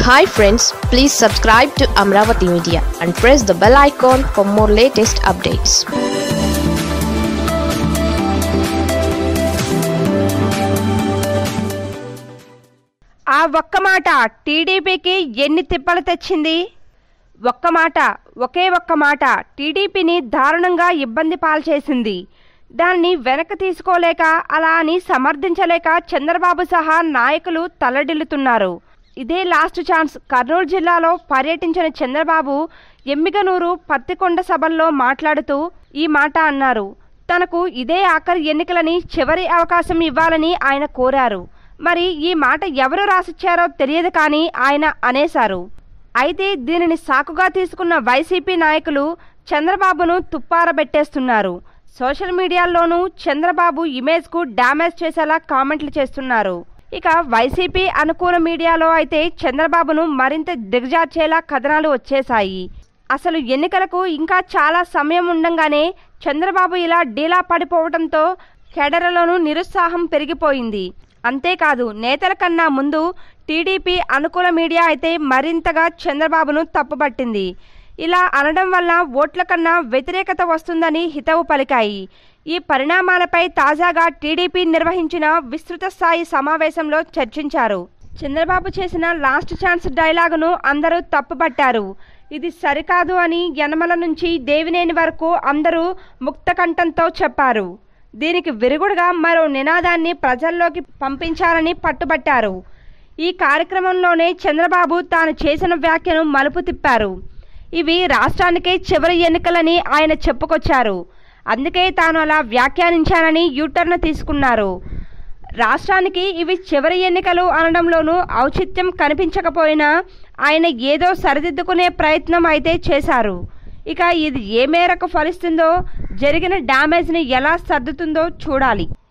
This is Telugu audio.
hi friends please subscribe to Amaravati media and press the bell icon for more latest updates ఆ ఒక్క మాట టీడీపీకి ఎన్ని తిప్పలు తెచ్చింది ఒక్క మాట ఒకే ఒక్క మాట టీడీపీని దారుణంగా ఇబ్బంది పాల్చేసింది దాన్ని వెనక్కి తీసుకోలేక అలా అని సమర్థించలేక చంద్రబాబు సహా నాయకులు తల్లడిల్లుతున్నారు ఇదే లాస్ట్ ఛాన్స్ కర్నూలు జిల్లాలో పర్యటించిన చంద్రబాబు ఎమ్మిగనూరు పత్తికొండ సభల్లో మాట్లాడుతూ ఈ మాట అన్నారు తనకు ఇదే ఆఖరి ఎన్నికలని చివరి అవకాశం ఇవ్వాలని ఆయన కోరారు మరి ఈ మాట ఎవరు రాసిచ్చారో తెలియదు కానీ ఆయన అనేశారు అయితే దీనిని సాకుగా తీసుకున్న వైసీపీ నాయకులు చంద్రబాబును తుప్పారబెట్టేస్తున్నారు సోషల్ మీడియాల్లోనూ చంద్రబాబు ఇమేజ్కు డ్యామేజ్ చేసేలా కామెంట్లు చేస్తున్నారు ఇక వైసీపీ అనుకూల మీడియాలో అయితే చంద్రబాబును మరింత దిగజార్చేలా కథనాలు వచ్చేశాయి అసలు ఎన్నికలకు ఇంకా చాలా సమయం ఉండంగానే చంద్రబాబు ఇలా డీలా పడిపోవడంతో కేడరలోనూ నిరుత్సాహం పెరిగిపోయింది అంతేకాదు నేతల కన్నా ముందు టీడీపీ అనుకూల మీడియా అయితే మరింతగా చంద్రబాబును తప్పుపట్టింది ఇలా అనడం వల్ల ఓట్ల కన్నా వ్యతిరేకత వస్తుందని హితవు పలికాయి ఈ పరిణామాలపై తాజాగా టీడీపీ నిర్వహించిన విస్తృత స్థాయి సమావేశంలో చర్చించారు చంద్రబాబు చేసిన లాస్ట్ ఛాన్స్ డైలాగును అందరూ తప్పుపట్టారు ఇది సరికాదు అని యనమల నుంచి దేవినేని వరకు అందరూ ముక్తకంఠంతో చెప్పారు దీనికి విరుగుడుగా మరో నినాదాన్ని ప్రజల్లోకి పంపించాలని పట్టుబట్టారు ఈ కార్యక్రమంలోనే చంద్రబాబు తాను చేసిన వ్యాఖ్యను మలుపు తిప్పారు ఇవి రాష్ట్రానికే చివరి ఎన్నికలని ఆయన చెప్పుకొచ్చారు అందుకే తాను అలా వ్యాఖ్యానించానని యూటర్న్ తీసుకున్నారు రాష్ట్రానికి ఇవి చివరి ఎన్నికలు అనడంలోనూ ఔచిత్యం కనిపించకపోయినా ఆయన ఏదో సరిదిద్దుకునే ప్రయత్నం అయితే చేశారు ఇక ఇది ఏ మేరకు ఫలిస్తుందో జరిగిన డ్యామేజ్ని ఎలా సర్దుతుందో చూడాలి